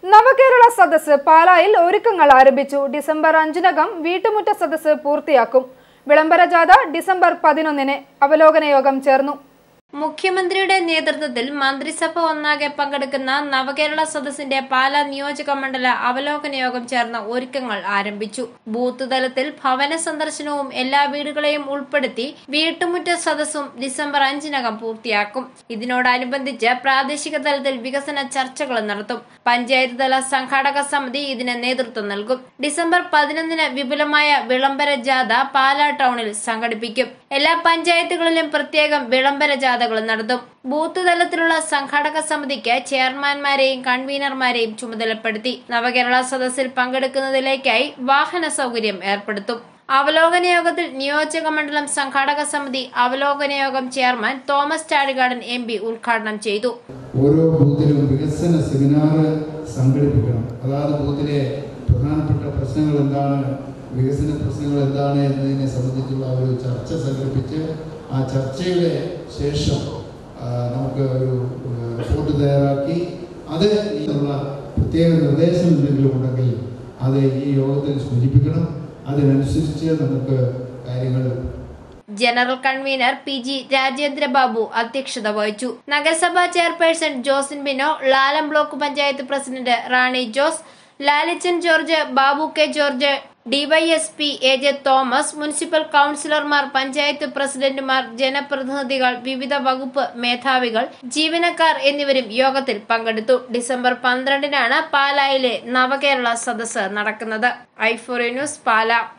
നവകേരള സദസ്സ് പാലായിൽ ഒരുക്കങ്ങൾ ആരംഭിച്ചു ഡിസംബർ അഞ്ചിനകം വീട്ടുമുറ്റ സദസ്സ് പൂർത്തിയാക്കും വിളംബര ജാഥ ഡിസംബർ പതിനൊന്നിന് അവലോകന യോഗം ചേർന്നു മുഖ്യമന്ത്രിയുടെ നേതൃത്വത്തിൽ മന്ത്രിസഭ ഒന്നാകെ പങ്കെടുക്കുന്ന നവകേരള സദസ്സിന്റെ പാലാ നിയോജക മണ്ഡല അവലോകന യോഗം ചേർന്ന ഒരുക്കങ്ങൾ ആരംഭിച്ചു ബൂത്ത് തലത്തിൽ ഭവന സന്ദർശനവും എല്ലാ വീടുകളെയും ഉൾപ്പെടുത്തി വീട്ടുമുറ്റ സദസ്സും ഡിസംബർ അഞ്ചിനകം പൂർത്തിയാക്കും ഇതിനോടനുബന്ധിച്ച് പ്രാദേശിക തലത്തിൽ വികസന ചർച്ചകൾ നടത്തും പഞ്ചായത്ത് തല സംഘാടക സമിതി ഇതിന് നേതൃത്വം നൽകും ഡിസംബർ പതിനൊന്നിന് വിപുലമായ വിളംബര ജാഥ പാലാ ടൗണിൽ സംഘടിപ്പിക്കും എല്ലാ പഞ്ചായത്തുകളിലും പ്രത്യേകം വിളംബര ജാഥകൾ നടത്തും ബൂത്ത് തലത്തിലുള്ള സംഘാടക സമിതിക്ക് ചെയർമാൻമാരെയും കൺവീനർമാരെയും ചുമതലപ്പെടുത്തി നവകേരള സദസ്സിൽ പങ്കെടുക്കുന്നതിലേക്കായി വാഹന സൗകര്യം ഏർപ്പെടുത്തും അവലോകന യോഗത്തിൽ നിയോജക മണ്ഡലം സംഘാടക സമിതി അവലോകന യോഗം chairman Thomas Chazhikadan M P ഉദ്ഘാടനം ചെയ്തു ഓരോ ബൂത്തിലും വികസന സെമിനാർ സംഘടിപ്പിക്കണം അതാത് ബൂത്തിലെ പ്രധാനപ്പെട്ട പ്രശ്നങ്ങൾ എന്താണ് വികസന പ്രശ്നങ്ങൾ എന്താണ് എന്നതിനെ സംബന്ധിച്ചുള്ള ഒരു ചർച്ച സംഘടിപ്പിച്ച് ആ ചർച്ചയുടെ ശേഷം ആ, നമുക്ക് ഒരു ഏഹ്, റിപ്പോർട്ട് തയ്യാറാക്കി അത് ഇതിനുള്ള പ്രത്യേക നിർദ്ദേശം എന്തെങ്കിലും ഉണ്ടെങ്കിൽ അത് ഈ യോഗത്തിൽ സൂചിപ്പിക്കണം അതിനനുസരിച്ച് നമുക്ക് കാര്യങ്ങൾ general convener P G Rajendra Babu അധ്യക്ഷത വഹിച്ചു നഗരസഭാ chairperson Josin Bino Lalam block panchayat president Rani Jose Lalichan George Babu K George DYSP A J Thomas municipal കൌൺസിലർമാർ പഞ്ചായത്ത് പ്രസിഡന്റുമാർ ജനപ്രതിനിധികൾ വിവിധ വകുപ്പ് മേധാവികൾ ജീവനക്കാർ എന്നിവരും യോഗത്തിൽ പങ്കെടുത്തു ഡിസംബർ പന്ത്രണ്ടിനാണ് പാലായിലെ നവകേരള സദസ്സ് നടക്കുന്നത് ഐഫോറി ന്യൂസ് പാല